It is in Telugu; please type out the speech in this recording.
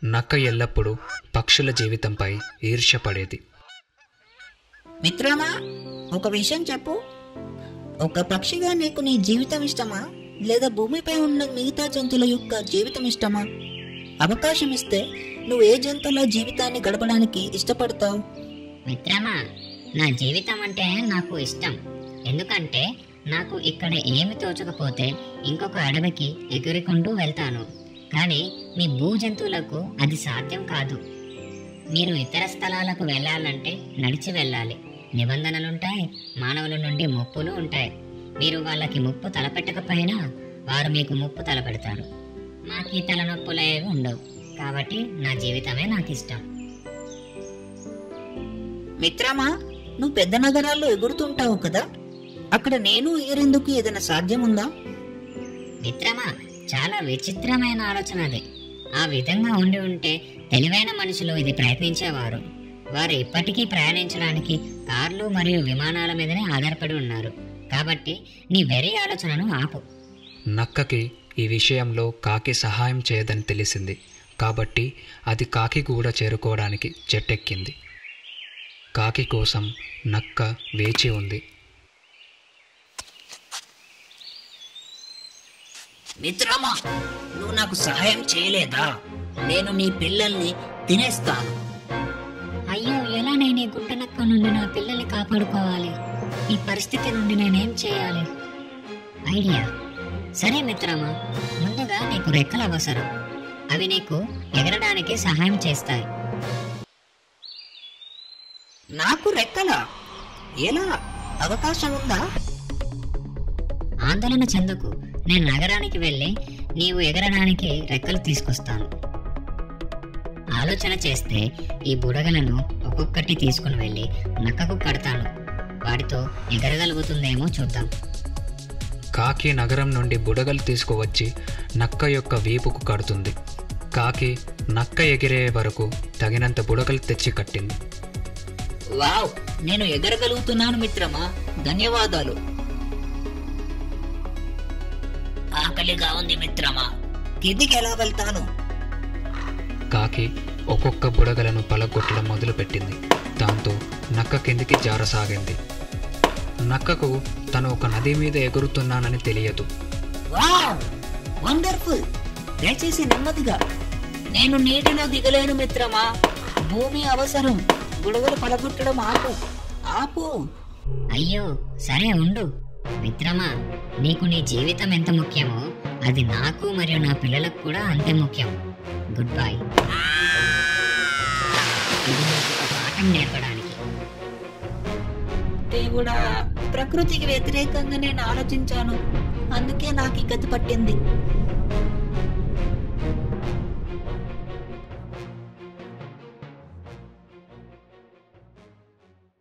నక్క ఎల్లప్పుడూ పక్షుల జీవితంపై ఈర్ష్యపడేది మిత్రమా ఒక విషయం చెప్పు ఒక పక్షిగా నీకు నీ జీవితం ఇష్టమా లేదా భూమిపై ఉన్న మిగతా జంతువుల యొక్క జీవితం ఇష్టమా అవకాశం ఇస్తే నువ్వు ఏ జంతువుల జీవితాన్ని గడపడానికి ఇష్టపడతావు మిత్రమా నా జీవితం అంటే నాకు ఇష్టం ఎందుకంటే నాకు ఇక్కడ ఏమి తోచకపోతే ఇంకొక అడవికి ఎగురుకుంటూ వెళ్తాను కానీ మీ భూ జంతువులకు అది సాధ్యం కాదు మీరు ఇతర స్థలాలకు వెళ్ళాలంటే నడిచి వెళ్ళాలి నిబంధనలుంటాయి మానవుల నుండి ముప్పులు ఉంటాయి మీరు వాళ్ళకి ముప్పు తలపెట్టకపోయినా వారు మీకు ముప్పు తలపెడతారు మాకు ఈ తలనొప్పులేవి ఉండవు కాబట్టి నా జీవితమే నాకు ఇష్టం మిత్రమా నువ్వు పెద్ద నగరాల్లో ఎగురుతుంటావు కదా అక్కడ నేను ఎగిరేందుకు ఏదైనా సాధ్యం ఉందా మిత్రమా చాలా విచిత్రమైన ఆలోచన అది ఆ విధంగా ఉండి ఉంటే తెలివైన మనుషులు ఇది ప్రయత్నించేవారు వారు ఇప్పటికీ ప్రయాణించడానికి కార్లు మరియు విమానాల మీదనే ఆధారపడి ఉన్నారు కాబట్టి నీ వెరీ ఆలోచనను ఆపు నక్కకి ఈ విషయంలో కాకి సహాయం చేయదని తెలిసింది కాబట్టి అది కాకి కూడా చేరుకోవడానికి చెట్టెక్కింది కాకి కోసం నక్క వేచి ఉంది మిత్రమా నువ్వు నాకు సహాయం చేయలేదా నేను నీ పిల్లల్ని తినేస్తాను అయ్యో ఎలా నేను ఈ గుంటనక్క నుండి నా పిల్లల్ని కాపాడుకోవాలి ఈ పరిస్థితి నుండి నేనేం చేయాలి ఐడియా సరే మిత్రమా ముందుగా నీకు రెక్కలు అవసరం అవి నీకు ఎగరడానికి సహాయం చేస్తాయి నాకు రెక్కలా ఎలా అవకాశం ఉందా ఆందోళన చెందకు నేను నగరానికి వెళ్ళి నీవు ఎగరడానికి రెక్కలు తీసుకొస్తాను ఆలోచన చేస్తే ఈ బుడగలను ఒక్కొక్కటి తీసుకుని వెళ్ళి నక్కకు కడతాను వాటితో ఎగరగలుగుతుందేమో చూద్దాం కాకి నగరం నుండి బుడగలు తీసుకువచ్చి నక్క యొక్క వీపుకు కడుతుంది కాకి నక్క ఎగిరే వరకు తగినంత బుడగలు తెచ్చి కట్టింది వావ్ నేను ఎగరగలుగుతున్నాను మిత్రమా ధన్యవాదాలు ఆకలిగా ఉంది మిత్రమా కిందికి ఎలా వెళ్తాను కాకి ఒక్కొక్క బుడగలను పలగొట్టడం మొదలుపెట్టింది దాంతో నక్క కిందికి జారసాగింది నక్కకు తను ఒక నది మీద ఎగురుతున్నానని తెలియదు వావ్ వండర్ఫుల్ దయచేసి నెమ్మదిగా నేను నీటిలో దిగలేను మిత్రమా భూమి అవసరం గుడవలు పలగొట్టడం ఆపు ఆపు అయ్యో సరే ఉండు మిత్రమా నీకు నీ జీవితం ఎంత ముఖ్యమో అది నాకు మరియు నా పిల్లలకు కూడా అంతే ముఖ్యం గుడ్ బై ఇది నీకు ఒక పాఠం నేర్పడానికి దేవుడా ప్రకృతికి వ్యతిరేకంగా నేను ఆలోచించాను అందుకే నాకు ఈ గతి పట్టింది